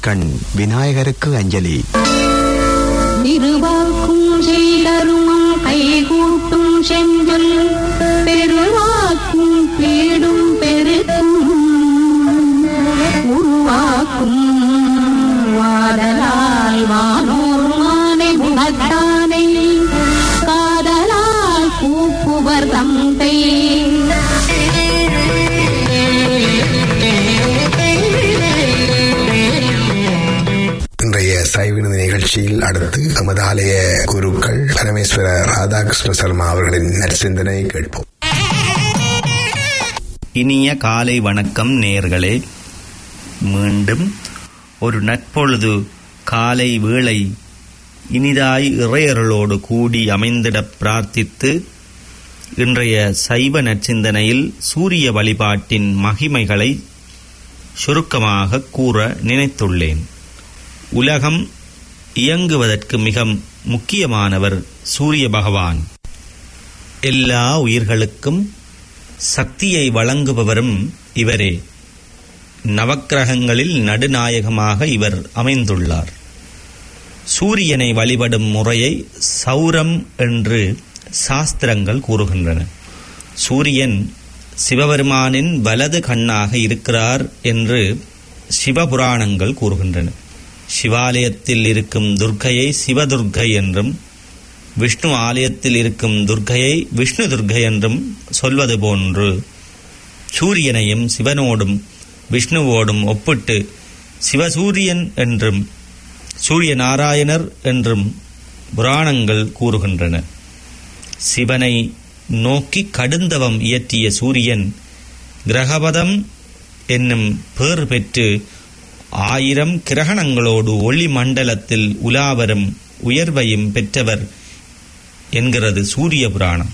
திருக்கண் விநாயகருக்கு அஞ்சலி திருவாக்கும் செய்தருமம் கைகூட்டும் செஞ்சொல் பெருவாக்கும் பீடும் பெருக்கும் உருவாக்கும் வாடலால் வானோர் மானை குணத்தானை காதலால் கூப்புவர் தந்தை இன்றைய சைவினது நிகழ்ச்சியில் அடுத்து நமது ஆலய குருக்கள் பரமேஸ்வர ராதாகிருஷ்ண சர்மா அவர்களின் நற்சிந்தனை கேட்போம் இனிய காலை வணக்கம் நேர்களே மீண்டும் ஒரு நற்பொழுது காலை வேளை இனிதாய் இறையர்களோடு கூடி அமைந்திடப் பிரார்த்தித்து இன்றைய சைவ நற்சிந்தனையில் சூரிய வழிபாட்டின் மகிமைகளை சுருக்கமாக கூற நினைத்துள்ளேன் உலகம் இயங்குவதற்கு மிக முக்கியமானவர் சூரிய பகவான் எல்லா உயிர்களுக்கும் சக்தியை வழங்குபவரும் இவரே நவக்கிரகங்களில் நடுநாயகமாக இவர் அமைந்துள்ளார் சூரியனை வழிபடும் முறையை சௌரம் என்று சாஸ்திரங்கள் கூறுகின்றன சூரியன் சிவபெருமானின் வலது கண்ணாக இருக்கிறார் என்று சிவபுராணங்கள் கூறுகின்றன சிவாலயத்தில் இருக்கும் துர்க்கையை சிவதுர்க்கை என்றும் விஷ்ணு ஆலயத்தில் இருக்கும் துர்க்கையை விஷ்ணு துர்க்கை என்றும் சொல்வது போன்று சூரியனையும் சிவனோடும் விஷ்ணுவோடும் ஒப்பிட்டு சிவசூரியன் என்றும் சூரிய நாராயணர் என்றும் புராணங்கள் கூறுகின்றன சிவனை நோக்கி கடுந்தவம் இயற்றிய சூரியன் கிரகபதம் என்னும் பேர் பெற்று ஆயிரம் கிரகணங்களோடு ஒளி மண்டலத்தில் உலாவரும் உயர்வையும் பெற்றவர் என்கிறது சூரிய புராணம்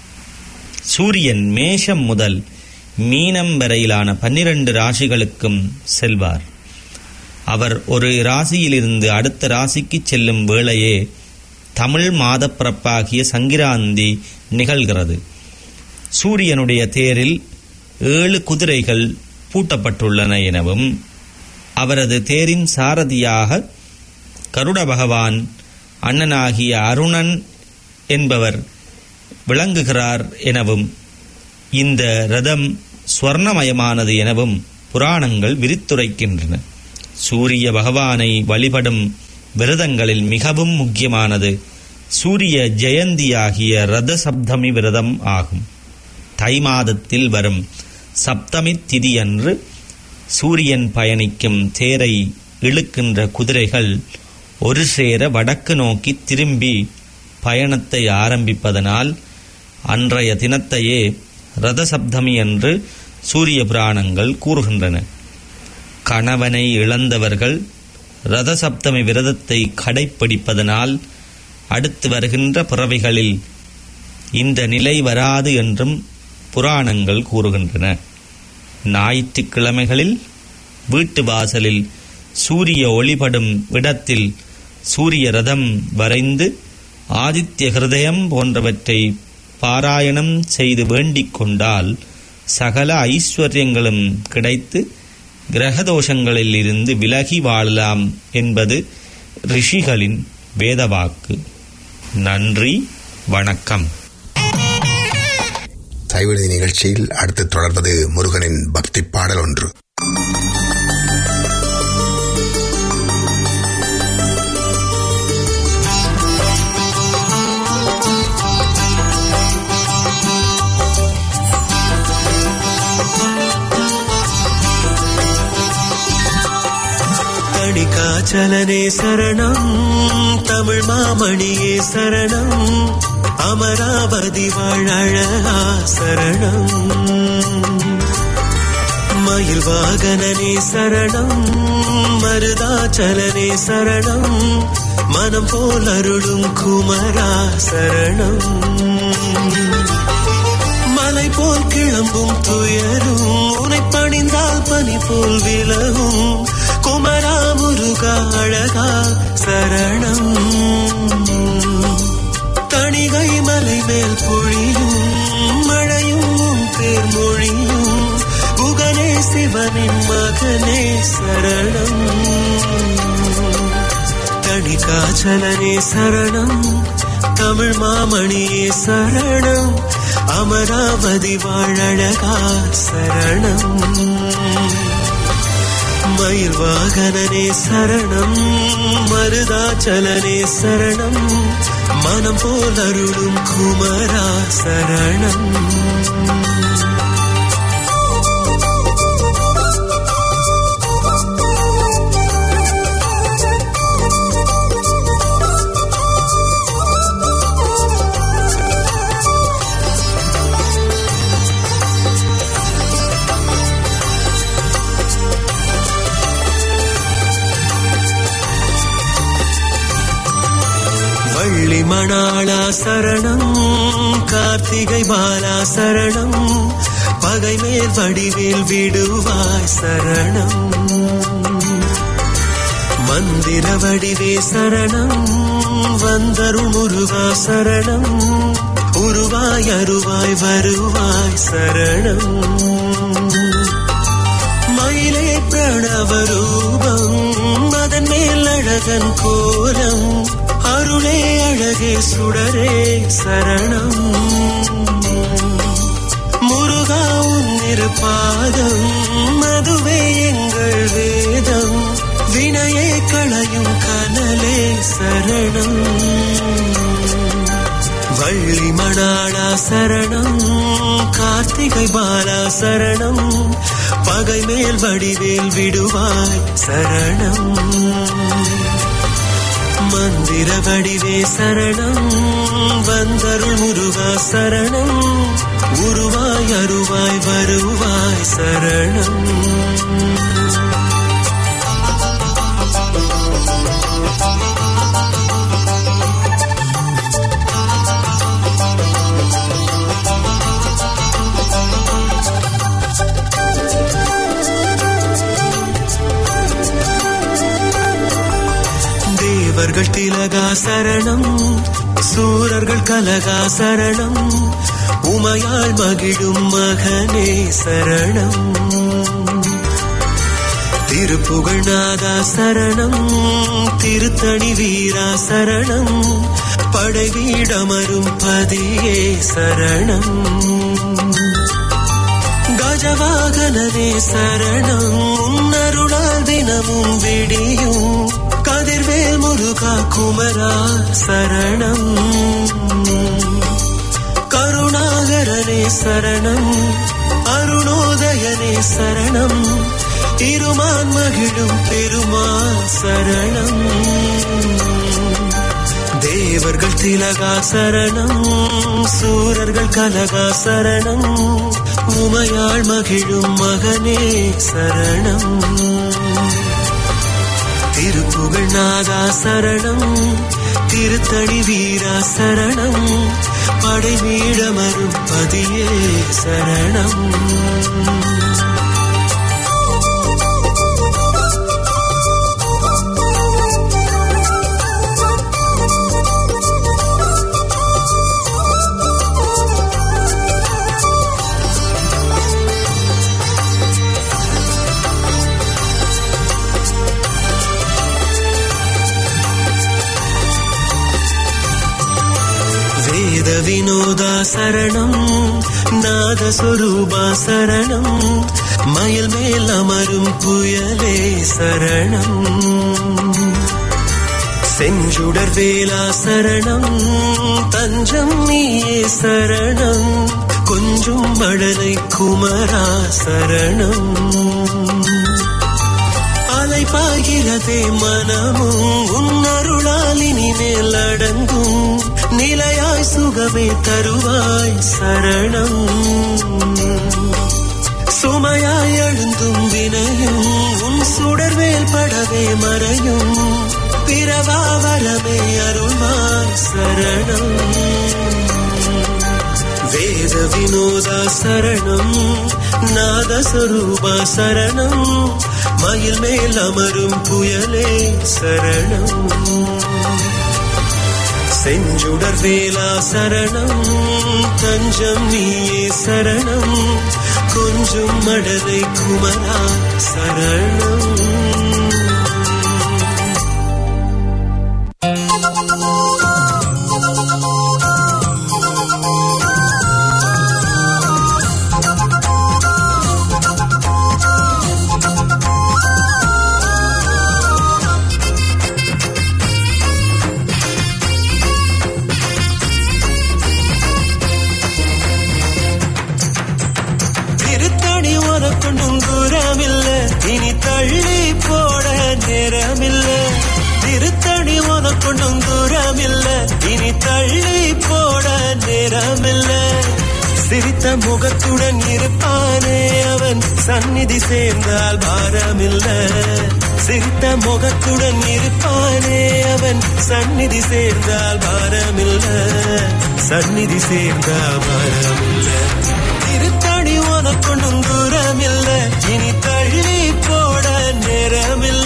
சூரியன் மேஷம் முதல் மீனம் வரையிலான பன்னிரண்டு ராசிகளுக்கும் செல்வார் அவர் ஒரு ராசியிலிருந்து அடுத்த ராசிக்கு செல்லும் வேளையே தமிழ் மாதப்பிறப்பாகிய சங்கிராந்தி நிகழ்கிறது சூரியனுடைய தேரில் ஏழு குதிரைகள் பூட்டப்பட்டுள்ளன எனவும் அவரது தேரின் சாரதியாக கருட பகவான் அண்ணனாகிய அருணன் என்பவர் விளங்குகிறார் எனவும் இந்த ரதம் ஸ்வர்ணமயமானது எனவும் புராணங்கள் விரித்துரைக்கின்றன சூரிய பகவானை வழிபடும் விரதங்களில் மிகவும் முக்கியமானது சூரிய ஜெயந்தியாகிய ரத சப்தமி விரதம் ஆகும் தை மாதத்தில் வரும் சப்தமி திதியன்று சூரியன் பயணிக்கும் தேரை இழுக்கின்ற குதிரைகள் ஒரு சேர வடக்கு நோக்கி திரும்பி பயணத்தை ஆரம்பிப்பதனால் அன்றைய தினத்தையே ரதசப்தமி என்று சூரிய புராணங்கள் கூறுகின்றன கணவனை இழந்தவர்கள் ரதசப்தமி விரதத்தை கடைப்பிடிப்பதனால் அடுத்து வருகின்ற பிறவிகளில் இந்த நிலை வராது என்றும் புராணங்கள் கூறுகின்றன ஞாயிற்றுக்கிழமைகளில் வீட்டு வாசலில் சூரிய ஒளிபடும் இடத்தில் சூரிய ரதம் வரைந்து ஆதித்ய ஹிருதயம் போன்றவற்றை பாராயணம் செய்து வேண்டிக் கொண்டால் சகல ஐஸ்வர்யங்களும் கிடைத்து கிரகதோஷங்களில் இருந்து விலகி வாழலாம் என்பது ரிஷிகளின் வேதவாக்கு நன்றி வணக்கம் சைவினது நிகழ்ச்சியில் அடுத்து தொடர்வது முருகனின் பக்தி பாடல் ஒன்று தணிகாச்சலனே சரணம் தமிழ் மாமணியே சரணம் அமராவதி வாழழகா சரணம் மயில் வாகனனே சரணம் மருதாச்சலனே சரணம் மனம் போல் அருளும் குமரா சரணம் மலை போல் கிளம்பும் துயரும் உனை பணிந்தால் பனி போல் விலகும் குமரா முருகா அழகா சரணம் தணிகை மலை மேல் பொழியும் மழையும் தேர்மொழியும் குகனே சிவ சிவனின் மகனே சரணம் தணிகாச்சலனே சரணம் தமிழ் மாமணியே சரணம் அமராவதி வாழழகா சரணம் மயில் வாகனனே சரணம் மருதாச்சலனே சரணம் மனம் போல் அருளும் குமரா சரணம் வள்ளி மணாளா சரணம் கார்த்திகை பாலா சரணம் பகை மேல் வடிவேல் விடுவாய் சரணம் மந்திர வடிவே சரணம் வந்தருள் முருகா சரணம் உருவாய் அருவாய் வருவாய் சரணம் மயிலே பிரணவ ரூபம் அதன் மேல் அழகன் கோலம் அருளே அழகே சுடரே சரணம் முருகா உன்னிரு பாதம் அதுவே எங்கள் வேதம் வினையே களையும் கனலே சரணம் வள்ளி மணாளா சரணம் கார்த்திகை பாலா சரணம் பகை மேல் வடிவேல் விடுவாய் சரணம் மந்திர வடிவே சரணம் வந்தருள் முருகா சரணம் உருவாய் அருவாய் வருவாய் சரணம் தேவர்கள் திலகா சரணம் சூரர்கள் கலகா சரணம் உமையாள் மகிழும் மகனே சரணம் திருப்புகழ் நாதா சரணம் திருத்தணி வீரா சரணம் படை வீடமரும் பதியே சரணம் கஜவாகனரே சரணம் உன்னருளால் தினமும் விடியும் கதிர்வேல் முருகா குமரா சரணம் கருணாகரனே சரணம் அருணோதயனே சரணம் திருமான் மகிழும் பெருமா சரணம் தேவர்கள் திலகா சரணம் சூரர்கள் கலகா சரணம் உமையாள் மகிழும் மகனே சரணம் திருப்புகழ் நாதா சரணம் திருத்தணி வீரா சரணம் படை வீடமரும் பதியே சரணம் வேத வினோதா சரணம் நாதஸ்வரூபா சரணம் மயில் மேல் அமரும் புயலே சரணம் செஞ்சுடர் வேலா சரணம் தஞ்சம் நீயே சரணம் கொஞ்சும் மழலை குமரா சரணம் அலை பாய்கிறதே மனமும் உன் அருளால் இனிமேல் அடங்கும் நிலையாய் சுகமே தருவாய் சரணம் சுமையாய் எழுந்தும் வினையும் உன் சுடர்வேல் படவே மறையும் பிறவா வரமே அருள்வாய் சரணம் வேத வினோதா சரணம் நாதஸ்வரூபா சரணம் மயில் மேல் அமரும் புயலே சரணம் செஞ்சுடர் வேலா சரணம் தஞ்சம் நீயே சரணம் கொஞ்சம் மடலை குமரா சரணம் திருத்தணி உனக்குண்டும் தூரமில்ல இனி தள்ளி போட நேரமில்ல திருத்தணி உனக்குண்டும் தூரமில்ல இனி தள்ளி போட நேரமில்ல சிரித்த முகத்துடன் இருப்பானே அவன் சந்நிதி சேர்ந்தால் பாரமில்ல சிரித்த முகத்துடன் இருப்பானே அவன் சந்நிதி சேர்ந்தால் பாரமில்ல சந்நிதி சேர்ந்தால் பாரமில்ல திருத்தணி உனக்கொண்ணும் தூரமில்ல இனி தள்ளி போட நேரமில்ல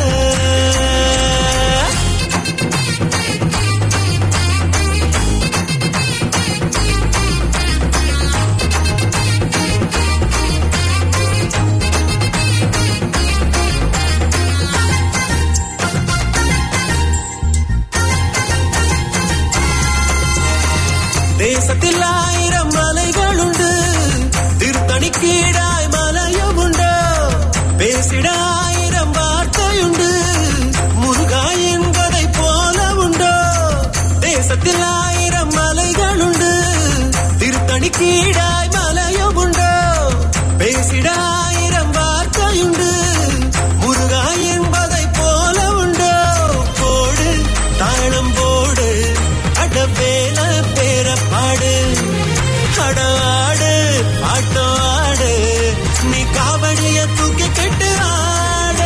தேசத்தில் ஆயிரம் மலைகளுண்டு திருத்தணி கீழாய் மலையும் உண்டு பேசிட ஆயிரம் வார்த்தையுண்டு முருகா என்பதை போல உண்டோ தேசத்தில் ஆயிரம் மலைகளுண்டு திருத்தணி கீழாய் மலையும் உண்டோ பேசிட ஆயிரம் வார்த்தையுண்டு முருகா என்பதை போல உண்டோ போடு தாளம் போடு அடவேல பேர பாடு அடாடு ஆட்டம் ஆடு நீ காவடிய தூக்கி கட்டு ஆடு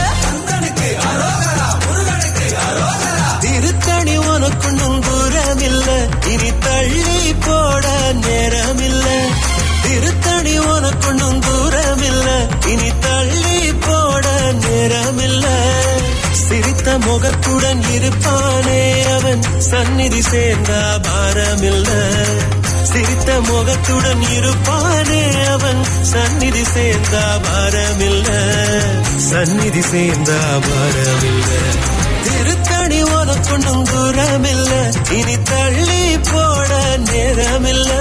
திருத்தணி உனக்குண்ணும் தூரமில்ல இனி தள்ளி போட நேரமில்ல திருத்தணி உனக்குண்ணும் தூரமில்ல இனி தள்ளி போட நேரமில்ல சிரித்த முகத்துடன் இருப்பானே அவன் சந்நிதி சேர்ந்தா பாரமில்ல சிரித்த முகத்துடன் இருப்பானே அவன் சந்நிதி சேர்ந்தா பாரமில்ல சந்நிதி சேர்ந்தா பாரமில்ல திருத்தணி உனக்குண்ணும் தூரமில்ல இனி தள்ளி போட நேரமில்ல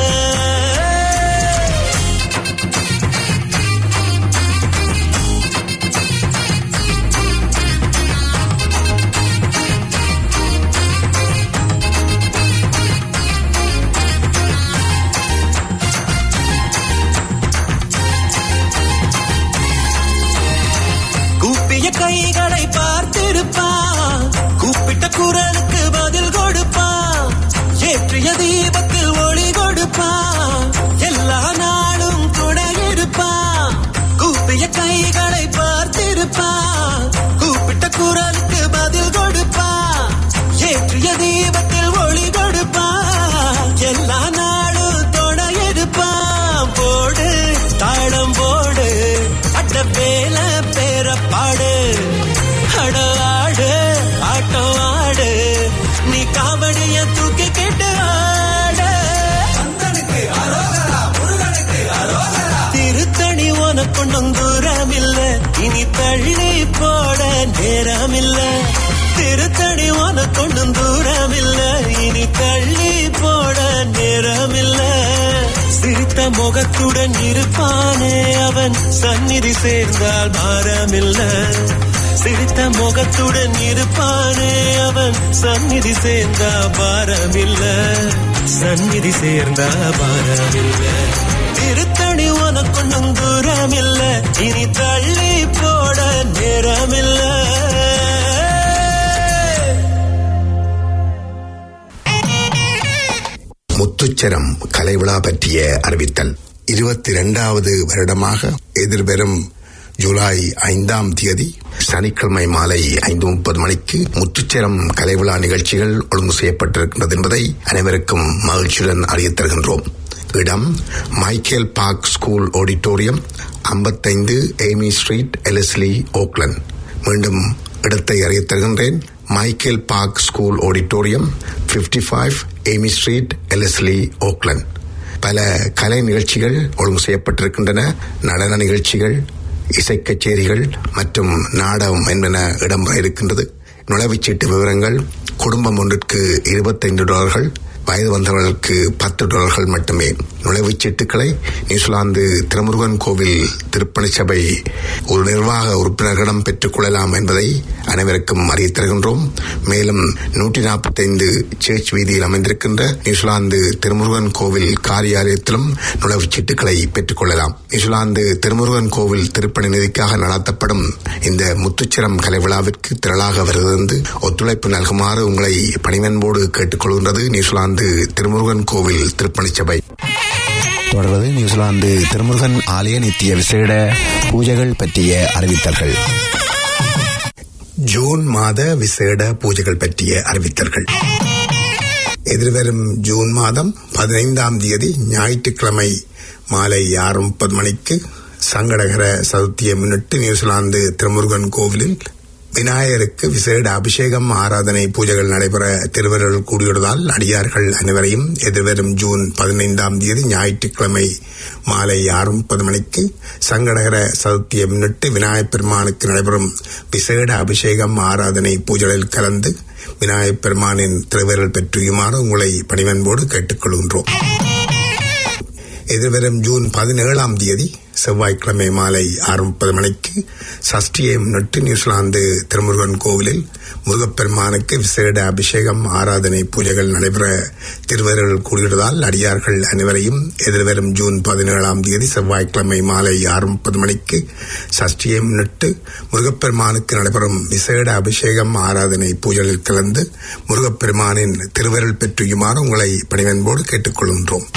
கூப்பிய கைகளை பார்த்திருப்பான் கூப்பிட்ட குரலுக்கு பதில் கொடுப்பான் ஏற்றிய தீபத்தில் ஒளி கொடுப்பான் எல்லா நாளும் துணை இருப்பான் கூப்பிய கைகளை பார்த்திருப்பான் கூப்பிட்ட குரலுக்கு பதில் கொடுப்பான் ஏற்றிய தீபத்தில் ஒளி கொடுப்பான் எல்லா நாளும் துணை இருப்பான் போடு தாளம் போடு அட்ட வேல பேர பாடு அட ஆடு ஆட்டம் ஆடு நீ காவடிய தூக்கி கேட்டு ஆடு திருத்தணி உனக்கொண்ணும் தூரமில்ல இனி தள்ளி போட நேரமில்ல திருத்தணி உனக்கொண்ணும் தூரமில்ல இனி தள்ளி போட நேரமில்ல சிரித்த முகத்துடன் இருப்பானே அவன் சந்நிதி சேர்ந்தால் பாரமில்ல சிரித்த முகத்துடன் இருப்பானே அவன் சந்நிதி சேர்ந்தா பாரமில்ல சந்நிதி சேர்ந்தா பாரமில்ல திருத்தணி உனக்கொண்ணும் தூரமில்ல இனி தள்ளி போட நேரமில்ல முத்துச்சரம் கலைவிழா பற்றிய அறிவித்தல் இருபத்தி இரண்டாவது வருடமாக எதிர்வரும் ஜூலை ஐந்தாம் தேதி சனிக்கிழமை மாலை ஐந்து முப்பது மணிக்கு முத்துச்சரம் கலைவிழா நிகழ்ச்சிகள் ஒழுங்கு செய்யப்பட்டிருக்கின்றது என்பதை அனைவருக்கும் மகிழ்ச்சியுடன் அறியத் தருகின்றோம் இடம் மைக்கேல் பார்க் ஸ்கூல் ஆடிட்டோரியம் ஐம்பத்தைந்து ஏமி ஸ்ட்ரீட் எலஸ்லி ஓக்லண்ட் மீண்டும் இடத்தை அறியத் தருகின்றேன் Michael Park school auditorium 55 five Amy street Ellerslie Auckland பல கலை நிகழ்ச்சிகள் ஒழுங்கு செய்யப்பட்டிருக்கின்றன நடன நிகழ்ச்சிகள் இசை கச்சேரிகள் மற்றும் நாடகம் என்பன இடம்பெற இருக்கின்றது நுழைவுச்சீட்டு விவரங்கள் குடும்பம் ஒன்றிற்கு இருபத்தைந்து டாலர்கள் வயது வந்தவர்களுக்கு பத்து டாலர்கள் மட்டுமே நுழைவுச் சீட்டுகளை நியூசிலாந்து திருமுருகன் கோவில் திருப்பணி சபை ஒரு நிர்வாக உறுப்பினர்களிடம் பெற்றுக் கொள்ளலாம் என்பதை அனைவருக்கும் அறிவித் தருகின்றோம் மேலும் நூற்றி நாற்பத்தைந்து சேர்ச் வீதியில் அமைந்திருக்கின்ற நியூசிலாந்து திருமுருகன் கோவில் காரியாலயத்திலும் நுழைவுச் சீட்டுகளை பெற்றுக் கொள்ளலாம் நியூசிலாந்து திருமுருகன் கோவில் திருப்பணி நிதிக்காக நடத்தப்படும் இந்த முத்துச்சிரம் கலை விழாவிற்கு திரளாக வருகிறது ஒத்துழைப்பு நல்குமாறு உங்களை பணிவன்போடு கேட்டுக்கொள்கின்றது நியூசிலாந்து திருமுருகன் கோவில் திருப்பணி சபை தொடர்வது நியூசிலாந்து திருமுருகன் ஆலய நித்திய விசேட பூஜைகள் பற்றிய அறிவித்தல்கள் ஜூன் மாத விசேட பூஜைகள் பற்றிய அறிவித்தல்கள் எதிர்வரும் ஜூன் மாதம் பதினைந்தாம் தேதி ஞாயிற்றுக்கிழமை மாலை ஆறு முப்பது மணிக்கு சங்கடகர சதுர்த்தியை முன்னிட்டு நியூசிலாந்து திருமுருகன் கோவிலில் விநாயகருக்கு விசேட அபிஷேகம் ஆராதனை பூஜைகள் நடைபெற திருவருள் கூடியுள்ளதால் அடியார்கள் அனைவரையும் எதிர்வரும் ஜூன் பதினைந்தாம் தேதி ஞாயிற்றுக்கிழமை மாலை ஆறு முப்பது மணிக்கு சங்கடகர சதுர்த்தியை முன்னிட்டு விநாயகப் பெருமானுக்கு நடைபெறும் விசேட அபிஷேகம் ஆராதனை பூஜைகளில் கலந்து விநாயகப் பெருமானின் திருவருள் பெற்றுயுமாறு உங்களை பணிவன்போடு கேட்டுக்கொள்கின்றோம் எதிர்வரும் ஜூன் பதினேழாம் தேதி செவ்வாய்க்கிழமை மாலை ஆறு முப்பது மணிக்கு சஷ்டியை முன்னிட்டு நியூசிலாந்து திருமுருகன் கோவிலில் முருகப்பெருமானுக்கு விசேட அபிஷேகம் ஆராதனை பூஜைகள் நடைபெற திருவருள் கூடுகிறதால் அடியார்கள் அனைவரையும் எதிர்வரும் ஜூன் பதினேழாம் தேதி செவ்வாய்க்கிழமை மாலை ஆறு முப்பது மணிக்கு சஷ்டியை முன்னிட்டு முருகப்பெருமானுக்கு நடைபெறும் விசேட அபிஷேகம் ஆராதனை பூஜைகளில் கலந்து முருகப்பெருமானின் திருவருள் பெற்றுயுமாறு உங்களை பணிவன்போடு கேட்டுக்கொள்கின்றோம்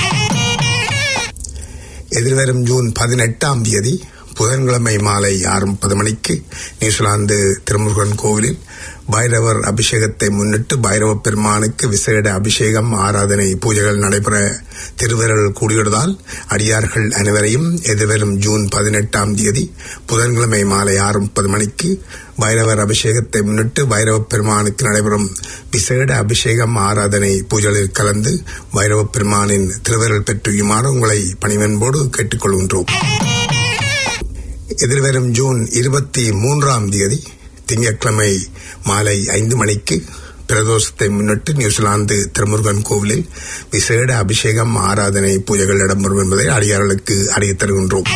எதிர்வரும் ஜூன் பதினெட்டாம் தேதி புதன்கிழமை மாலை ஆறு முப்பது மணிக்கு நியூசிலாந்து திருமுருகன் கோவிலில் பைரவர் அபிஷேகத்தை முன்னிட்டு பைரவ பெருமானுக்கு விசேட அபிஷேகம் ஆராதனை பூஜைகள் நடைபெற திருவருள் கூடியுள்ளதால் அடியார்கள் அனைவரையும் எதிர்வரும் ஜூன் பதினெட்டாம் தேதி புதன்கிழமை மாலை ஆறு முப்பது மணிக்கு பைரவர் அபிஷேகத்தை முன்னிட்டு பைரவ பெருமானுக்கு நடைபெறும் விசேட அபிஷேகம் ஆராதனை பூஜைகளில் கலந்து பைரவ பெருமானின் திருவருள் பெற்றுயுமாறு உங்களை பணிவன்போடு கேட்டுக்கொள்கின்றோம் எதிர்வரும் ஜூன் இருபத்தி மூன்றாம் தேதி திங்கட்கிழமை மாலை ஐந்து மணிக்கு பிரதோஷத்தை முன்னிட்டு நியூசிலாந்து திருமுருகன் கோவிலில் விசேட அபிஷேகம் ஆராதனை பூஜைகள் இடம்பெறும் என்பதை அடியார்களுக்கு அறிவித் தருகின்றோம்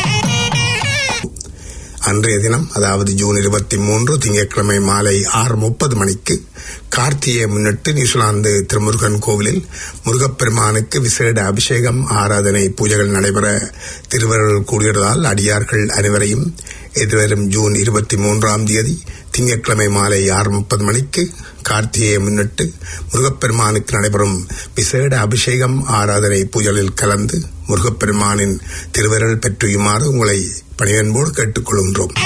அன்றைய தினம் அதாவது ஜூன் இருபத்தி மூன்று திங்கட்கிழமை மாலை ஆறு முப்பது மணிக்கு கார்த்தியை முன்னிட்டு நியூசிலாந்து திருமுருகன் கோவிலில் முருகப்பெருமானுக்கு விசேட அபிஷேகம் ஆராதனை பூஜைகள் நடைபெற திருவருள் கூடியதால் அடியார்கள் அனைவரையும் எதிர்வரும் ஜூன் இருபத்தி மூன்றாம் தேதி திங்கட்கிழமை மாலை ஆறு முப்பது மணிக்கு கார்த்திகையை முன்னிட்டு முருகப்பெருமானுக்கு நடைபெறும் விசேட அபிஷேகம் ஆராதனை பூஜைகளில் கலந்து முருகப்பெருமானின் திருவருள் பெற்றுயுமாறு உங்களை பணிவன்போடு கேட்டுக்கொள்கின்றோம்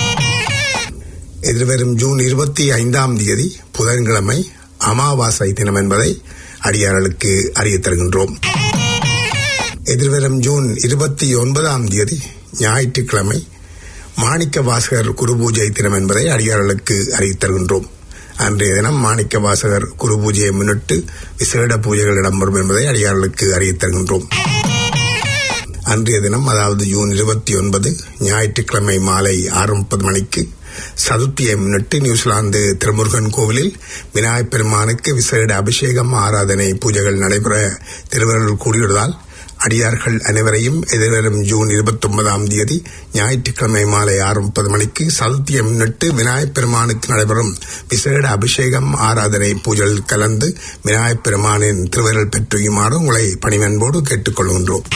எதிர்வரும் ஜூன் இருபத்தி ஐந்தாம் தேதி புதன்கிழமை அமாவாசை தினம் என்பதை அடியார்களுக்கு அறியத் தருகின்றோம் எதிர்வரும் ஜூன் இருபத்தி ஒன்பதாம் தேதி ஞாயிற்றுக்கிழமை மாணிக்க வாசகர் குரு பூஜை தினம் என்பதை அடியார்களுக்கு அறிவித் தருகின்றோம் அன்றைய தினம் மாணிக்க வாசகர் குரு பூஜையை முன்னிட்டு விசேட பூஜைகள் இடம்பெறும் என்பதை அடியார்களுக்கு அறிவித் தருகின்றோம் அன்றைய தினம் அதாவது ஜூன் இருபத்தி ஒன்பது ஞாயிற்றுக்கிழமை மாலை ஆறு முப்பது மணிக்கு சதுர்த்தியை முன்னிட்டு நியூசிலாந்து திருமுருகன் கோவிலில் விநாயகப் பெருமானுக்கு விசேட அபிஷேகம் ஆராதனை பூஜைகள் நடைபெற திருவருள் கூடியுள்ளதால் அடியார்கள் அனைவரையும் எதிர்வரும் ஜூன் இருபத்தி ஒன்பதாம் தேதி ஞாயிற்றுக்கிழமை மாலை ஆறு முப்பது மணிக்கு சதுர்த்தியை முன்னிட்டு விநாயகப் பெருமானுக்கு நடைபெறும் விசேட அபிஷேகம் ஆராதனை பூஜையில் கலந்து விநாயகப் பெருமானின் திருவருள் பெற்றுயுமாறு உங்களை பணிவன்போடு கேட்டுக்கொள்கின்றோம்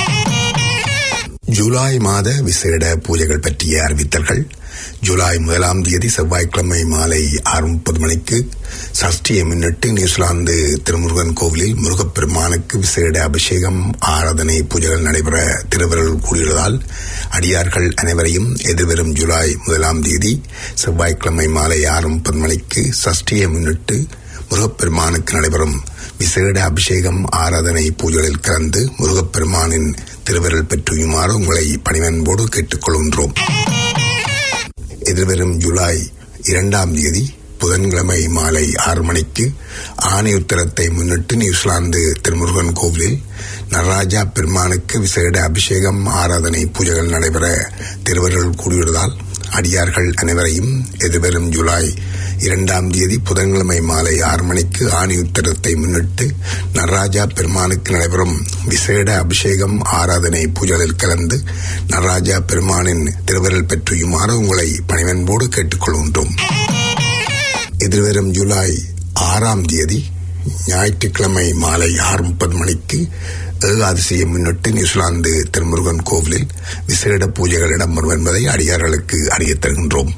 ஜூலை மாத விசேட பூஜைகள் பற்றிய அறிவித்தல்கள் ஜூலை முதலாம் தேதி செவ்வாய்க்கிழமை மாலை ஆறு முப்பது மணிக்கு சஷ்டியை முன்னிட்டு நியூசிலாந்து திருமுருகன் கோவிலில் முருகப்பெருமானுக்கு விசேட அபிஷேகம் ஆராதனை பூஜைகள் நடைபெற திருவருள் கூடியுள்ளதால் அடியார்கள் அனைவரையும் எதிர்வரும் ஜூலை முதலாம் தேதி செவ்வாய்க்கிழமை மாலை ஆறு முப்பது மணிக்கு சஷ்டியை முன்னிட்டு முருகப்பெருமானுக்கு நடைபெறும் விசேட அபிஷேகம் ஆராதனை பூஜைகளில் கலந்து முருகப்பெருமானின் திருவருள் பெற்றுயுமாறு உங்களை பணிவன்போடு கேட்டுக்கொள்கின்றோம் எதிர்வரும் ஜூலை இரண்டாம் தேதி புதன்கிழமை மாலை ஆறு மணிக்கு ஆணி உத்தரத்தை முன்னிட்டு நியூசிலாந்து திருமுருகன் கோவிலில் நடராஜா பெருமானுக்கு விசேட அபிஷேகம் ஆராதனை பூஜைகள் நடைபெற திருவருள் கூடியுள்ளதால் அடியார்கள் அனைவரையும் எதிர்வரும் ஜூலை இரண்டாம் தேதி புதன்கிழமை மாலை ஆறு மணிக்கு ஆணி உத்தரத்தை முன்னிட்டு நடராஜா பெருமானுக்கு நடைபெறும் விசேட அபிஷேகம் ஆராதனை பூஜைகளில் கலந்து நடராஜா பெருமானின் திருவருள் பெற்றுயுமாறு உங்களை பணிவன்போடு கேட்டுக்கொள்கின்றோம் எதிர்வரும் ஜூலை ஆறாம் தேதி ஞாயிற்றுக்கிழமை மாலை ஆறு முப்பது மணிக்கு ஏகாதசியை முன்னிட்டு நியூசிலாந்து திருமுருகன் கோவிலில் விசேட பூஜைகள் இடம்பெறும் என்பதை அடியார்களுக்கு அறியத் தருகின்றோம்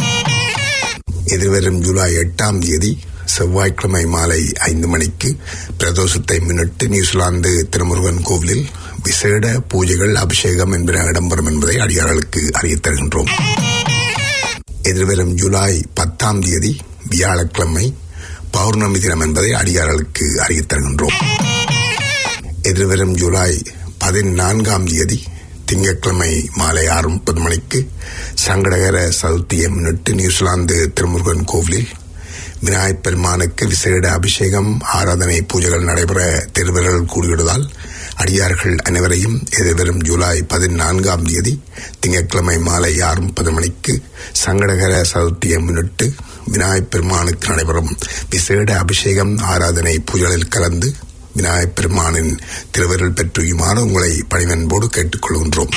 எதிர்வரும் ஜூலை எட்டாம் தேதி செவ்வாய்க்கிழமை மாலை ஐந்து மணிக்கு பிரதோஷத்தை முன்னிட்டு நியூசிலாந்து திருமுருகன் கோவிலில் விசேட பூஜைகள் அபிஷேகம் என்பன இடம்பெறும் என்பதை அடியார்களுக்கு அறியத் தருகின்றோம் எதிர்வரும் ஜூலை பத்தாம் தேதி வியாழக்கிழமை பௌர்ணமி தினம் என்பதை அடியார்களுக்கு அறியத் தருகின்றோம் எதிர்வரும் ஜூலை பதினான்காம் தேதி திங்கட்கிழமை மாலை ஆறு முப்பது மணிக்கு சங்கடகர சதுர்த்தியை முன்னிட்டு நியூசிலாந்து திருமுருகன் கோவிலில் விநாயகப் பெருமானுக்கு விசேட அபிஷேகம் ஆராதனை பூஜைகள் நடைபெற திருவர்கள் கூடியுள்ளதால் அடியார்கள் அனைவரையும் எதிர்வரும் ஜூலை பதினான்காம் தேதி திங்கட்கிழமை மாலை ஆறு முப்பது மணிக்கு சங்கடகர சதுர்த்தியை முன்னிட்டு விநாயகப் பெருமானுக்கு நடைபெறும் விசேட அபிஷேகம் ஆராதனை பூஜைகளில் கலந்து விநாயகப் பெருமானின் திருவருள் பெற்றுயுமாறு உங்களை பணிவன்போடு கேட்டுக்கொள்கின்றோம்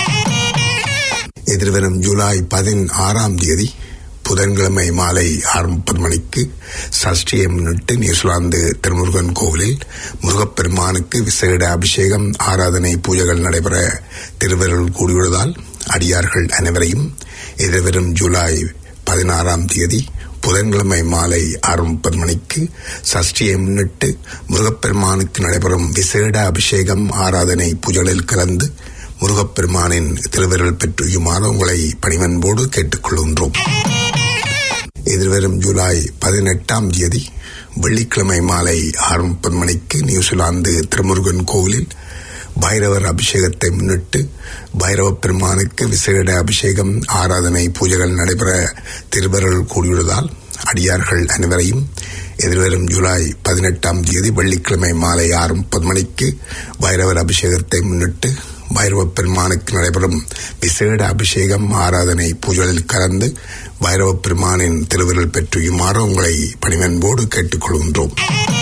எதிர்வரும் ஜூலை பதினாறாம் தேதி புதன்கிழமை மாலை ஆறு முப்பது மணிக்கு சஷ்டியை முன்னிட்டு நியூசிலாந்து திருமுருகன் கோவிலில் முருகப்பெருமானுக்கு விசேட அபிஷேகம் ஆராதனை பூஜைகள் நடைபெற திருவருள் கூடியுள்ளதால் அடியார்கள் அனைவரையும் எதிர்வரும் ஜூலை பதினாறாம் தேதி புதன்கிழமை மாலை ஆறு முப்பது மணிக்கு சஷ்டியை முன்னிட்டு முருகப்பெருமானுக்கு நடைபெறும் விசேட அபிஷேகம் ஆராதனை பூஜைகளில் கலந்து முருகப்பெருமானின் திருவிரல் பெற்றுயுமாறு உங்களை பணிவன்போடு கேட்டுக்கொள்கின்றோம் எதிர்வரும் ஜூலை பதினெட்டாம் தேதி வெள்ளிக்கிழமை மாலை ஆறு முப்பது மணிக்கு நியூசிலாந்து திருமுருகன் கோவிலில் பைரவர் அபிஷேகத்தை முன்னிட்டு பைரவ பெருமானுக்கு விசேட அபிஷேகம் ஆராதனை பூஜைகள் நடைபெற திருவருள் கூடியுள்ளதால் அடியார்கள் அனைவரையும் எதிர்வரும் ஜூலை பதினெட்டாம் தேதி வெள்ளிக்கிழமை மாலை ஆறு முப்பது மணிக்கு பைரவர் அபிஷேகத்தை முன்னிட்டு பைரவ பெருமானுக்கு நடைபெறும் விசேட அபிஷேகம் ஆராதனை பூஜைகளில் கலந்து பைரவ பெருமானின் திருவிரல் பெற்றுயுமாறு உங்களை பணிவன்போடு கேட்டுக்கொள்கின்றோம்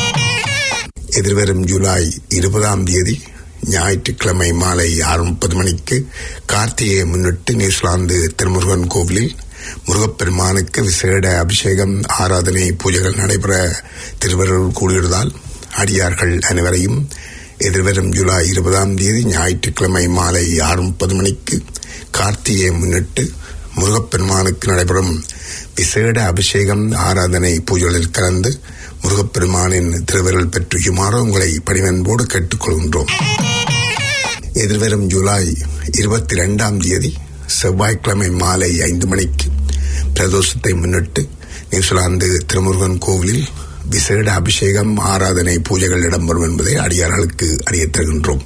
எதிர்வரும் ஜூலை இருபதாம் தேதி ஞாயிற்றுக்கிழமை மாலை ஆறு முப்பது மணிக்கு கார்த்திகையை முன்னிட்டு நியூசிலாந்து திருமுருகன் கோவிலில் முருகப்பெருமானுக்கு விசேட அபிஷேகம் ஆராதனை பூஜைகள் நடைபெற திருவருள் கூடியுள்ளதால் அடியார்கள் அனைவரையும் எதிர்வரும் ஜூலை இருபதாம் தேதி ஞாயிற்றுக்கிழமை மாலை ஆறு முப்பது மணிக்கு கார்த்திகையை முன்னிட்டு முருகப்பெருமானுக்கு நடைபெறும் விசேட அபிஷேகம் ஆராதனை பூஜைகளில் கலந்து முருகப்பெருமானின் திருவிரல் பெற்றுயுமாறு உங்களை பணிவன்போடு கேட்டுக்கொள்கின்றோம் எதிர்வரும் ஜூலை இருபத்தி இரண்டாம் தேதி செவ்வாய்க்கிழமை மாலை ஐந்து மணிக்கு பிரதோஷத்தை முன்னிட்டு நியூசிலாந்து திருமுருகன் கோவிலில் விசேட அபிஷேகம் ஆராதனை பூஜைகள் இடம்பெறும் என்பதை அடியார்களுக்கு அறியத் தருகின்றோம்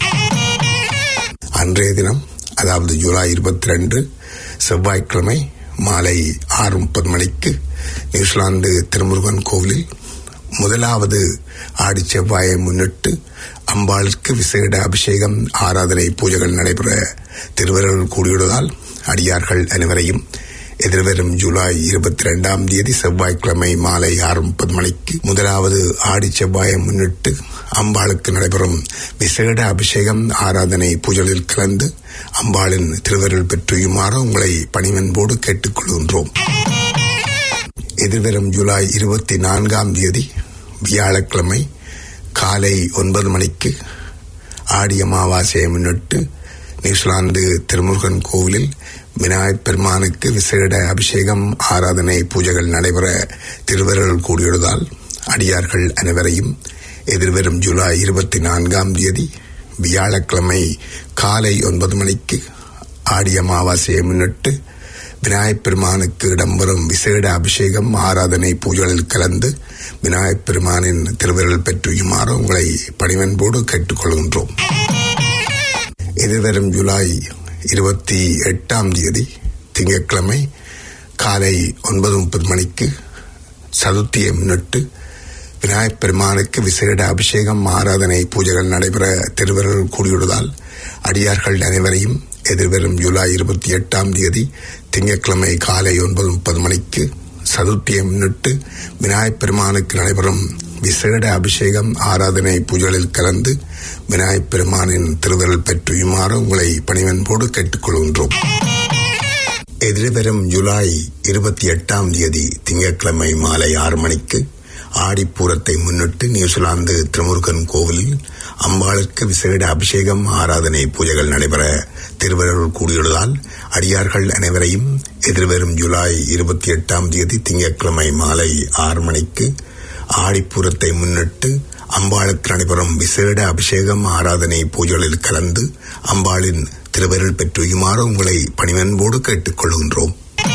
அன்றைய தினம் அதாவது ஜூலை இருபத்தி ரெண்டு செவ்வாய்க்கிழமை மாலை ஆறு முப்பது மணிக்கு நியூசிலாந்து திருமுருகன் கோவிலில் முதலாவது ஆடி செவ்வாயை முன்னிட்டு அம்பாளுக்கு விசேட அபிஷேகம் ஆராதனை பூஜைகள் நடைபெற திருவருள் கூடியுள்ளதால் அடியார்கள் அனைவரையும் எதிர்வரும் ஜூலை இருபத்தி இரண்டாம் தேதி செவ்வாய்க்கிழமை மாலை ஆறு முப்பது மணிக்கு முதலாவது ஆடி செவ்வாயை முன்னிட்டு அம்பாளுக்கு நடைபெறும் விசேட அபிஷேகம் ஆராதனை பூஜைகளில் கலந்து அம்பாளின் திருவருள் பெற்றுயுமாறு உங்களை பணிவன்போடு கேட்டுக்கொள்கின்றோம் எதிர்வரும் ஜூலை இருபத்தி நான்காம் தேதி வியாழக்கிழமை காலை ஒன்பது மணிக்கு ஆடி அமாவாசையை முன்னிட்டு நியூசிலாந்து திருமுருகன் கோவிலில் விநாயகப் பெருமானுக்கு விசேட அபிஷேகம் ஆராதனை பூஜைகள் நடைபெற திருவருள் கூடியுள்ளதால் அடியார்கள் அனைவரையும் எதிர்வரும் ஜூலை இருபத்தி நான்காம் தேதி வியாழக்கிழமை காலை ஒன்பது மணிக்கு ஆடி அமாவாசையை முன்னிட்டு விநாயகப் பெருமானுக்கு இடம்பெறும் விசேட அபிஷேகம் ஆராதனை பூஜைகளில் கலந்து விநாயகப் பெருமானின் திருவிரல் பெற்றுயுமாறு உங்களை பணிவன்போடு கேட்டுக்கொள்கின்றோம் எதிர்வரும் ஜூலை இருபத்தி எட்டாம் தேதி திங்கட்கிழமை காலை ஒன்பது முப்பது மணிக்கு சதுர்த்தியை முன்னிட்டு விநாயகப் பெருமானுக்கு விசேட அபிஷேகம் ஆராதனை பூஜைகள் நடைபெற திருவருள் கூடியுள்ளதால் அடியார்கள் அனைவரையும் எதிர்வரும் ஜூலை இருபத்தி எட்டாம் தேதி திங்கட்கிழமை காலை ஒன்பது முப்பது மணிக்கு சதுர்த்தியை முன்னிட்டு விநாயகப் பெருமானுக்கு நடைபெறும் விசேட அபிஷேகம் ஆராதனை பூஜைகளில் கலந்து விநாயகப் பெருமானின் திருவருள் பெற்றுயுமாறு உங்களை பணிவன்போடு கேட்டுக்கொள்கின்றோம் எதிர்வரும் ஜூலை இருபத்தி எட்டாம் தேதி திங்கட்கிழமை மாலை ஆறு மணிக்கு ஆடிப்பூரத்தை முன்னிட்டு நியூசிலாந்து திருமுருகன் கோவிலில் அம்பாளுக்கு விசேட அபிஷேகம் ஆராதனை பூஜைகள் நடைபெற திருவருள் கூடியுள்ளதால் அடியார்கள் அனைவரையும் எதிர்வரும் ஜூலை இருபத்தி எட்டாம் தேதி திங்கட்கிழமை மாலை ஆறு மணிக்கு ஆடிப்பூரத்தை முன்னிட்டு அம்பாளுக்கு நடைபெறும் விசேட அபிஷேகம் ஆராதனை பூஜைகளில் கலந்து அம்பாளின் திருவருள் பெற்றுயுமாறு உங்களை பணிவன்போடு கேட்டுக்கொள்கின்றோம்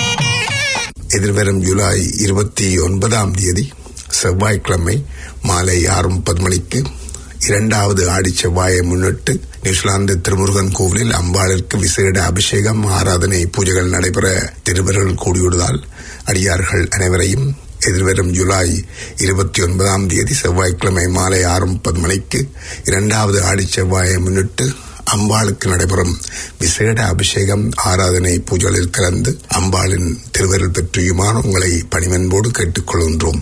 எதிர்வரும் ஜூலை இருபத்தி ஒன்பதாம் தேதி செவ்வாய்க்கிழமை மாலை ஆறு முப்பது மணிக்கு இரண்டாவது ஆடி செவ்வாயை முன்னிட்டு நியூசிலாந்து திருமுருகன் கோவிலில் அம்பாளிற்கு விசேட அபிஷேகம் ஆராதனை பூஜைகள் நடைபெற திருவருள் கூடியுள்ளதால் அடியார்கள் அனைவரையும் எதிர்வரும் ஜூலை இருபத்தி ஒன்பதாம் தேதி செவ்வாய்க்கிழமை மாலை ஆறு முப்பது மணிக்கு இரண்டாவது ஆடி செவ்வாயை முன்னிட்டு அம்பாளுக்கு நடைபெறும் விசேட அபிஷேகம் ஆராதனை பூஜைகளில் கலந்து அம்பாளின் திருவருள் பெற்றியுமான உங்களை பணிவன்போடு கேட்டுக்கொள்கின்றோம்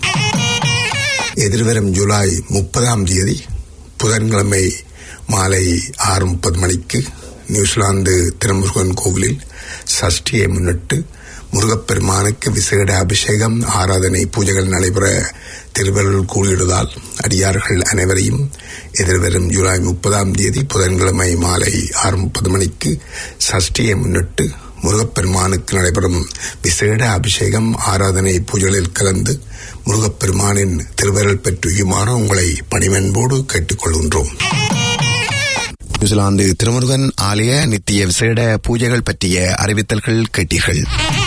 எதிர்வரும் ஜூலை முப்பதாம் தேதி புதன்கிழமை மாலை ஆறு முப்பது மணிக்கு நியூசிலாந்து திருமுருகன் கோவிலில் சஷ்டியை முன்னிட்டு முருகப்பெருமானுக்கு விசேட அபிஷேகம் ஆராதனை பூஜைகள் நடைபெற திருவருள் கூடியுள்ளதால் அடியார்கள் அனைவரையும் எதிர்வரும் ஜூலை முப்பதாம் தேதி புதன்கிழமை மாலை ஆறு முப்பது மணிக்கு சஷ்டியை முன்னிட்டு முருகப்பெருமானுக்கு நடைபெறும் விசேட அபிஷேகம் ஆராதனை பூஜைகளில் கலந்து முருகப்பெருமானின் திருவருள் பெற்றுயுமாறு உங்களை பணிவன்போடு கேட்டுக்கொள்கின்றோம் நியூசிலாந்து திருமுருகன் ஆலய நித்திய விசேட பூஜைகள் பற்றிய அறிவித்தல்கள் கேட்டீர்கள்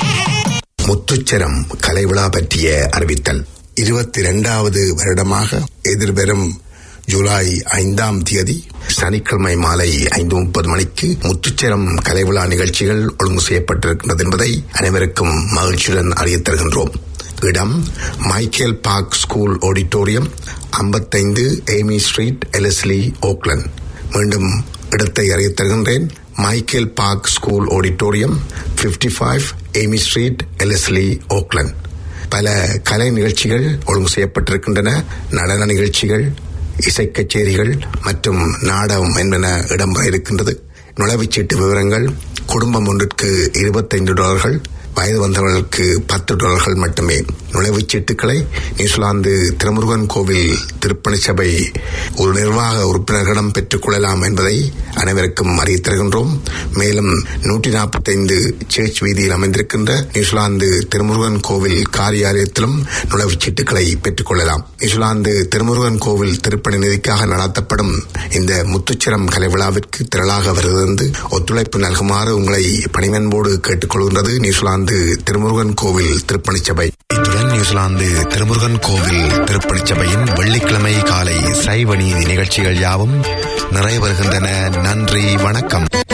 முத்துச்சரம் கலை விழா பற்றிய அறிவித்தல் இருபத்தி இரண்டாவது வருடமாக எதிர்வரும் ஜூலை ஐந்தாம் தேதி சனிக்கிழமை மாலை ஐந்து முப்பது மணிக்கு முத்துச்சரம் கலை விழா நிகழ்ச்சிகள் ஒழுங்கு செய்யப்பட்டிருக்கின்றது என்பதை அனைவருக்கும் மகிழ்ச்சியுடன் அறியத் தருகின்றோம் இடம் மைக்கேல் பார்க் ஸ்கூல் ஆடிட்டோரியம் ஐம்பத்தைந்து ஏமி ஸ்ட்ரீட் எலஸ்லி ஓக்லண்ட் மீண்டும் இடத்தை அறியத் தருகின்றேன் Michael Park school auditorium 55 five Amy street Ellerslie Auckland பல கலை நிகழ்ச்சிகள் ஒழுங்கு செய்யப்பட்டிருக்கின்றன நடன நிகழ்ச்சிகள் இசை கச்சேரிகள் மற்றும் நாடகம் என்பன இடம்பெற இருக்கின்றது நுழைவுச்சீட்டு விவரங்கள் குடும்பம் ஒன்றிற்கு இருபத்தைந்து டாலர்கள் வயது வந்தவர்களுக்கு பத்து டாலர்கள் மட்டுமே நுழைவுச் சீட்டுகளை நியூசிலாந்து திருமுருகன் கோவில் திருப்பணி சபை ஒரு நிர்வாக உறுப்பினர்களிடம் பெற்றுக் கொள்ளலாம் என்பதை அனைவருக்கும் அறிவித் தருகின்றோம் மேலும் நூற்றி நாற்பத்தைந்து சேர்ச் வீதியில் அமைந்திருக்கின்ற நியூசிலாந்து திருமுருகன் கோவில் காரியாலயத்திலும் நுழைவுச் சீட்டுகளை பெற்றுக் கொள்ளலாம் நியூசிலாந்து திருமுருகன் கோவில் திருப்பணி நிதிக்காக நடத்தப்படும் இந்த முத்துச்சிரம் கலை விழாவிற்கு திரளாக வருகிறது ஒத்துழைப்பு நல்குமாறு உங்களை பணிவன்போடு கேட்டுக்கொள்கின்றது நியூசிலாந்து திருமுருகன் கோவில் திருப்பணி சபை இத்துடன் நியூசிலாந்து திருமுருகன் கோவில் திருப்பணிச் சபையின் வெள்ளிக்கிழமை காலை சைவ நீதி நிகழ்ச்சிகள் யாவும் நிறைவு வருகின்றன நன்றி வணக்கம்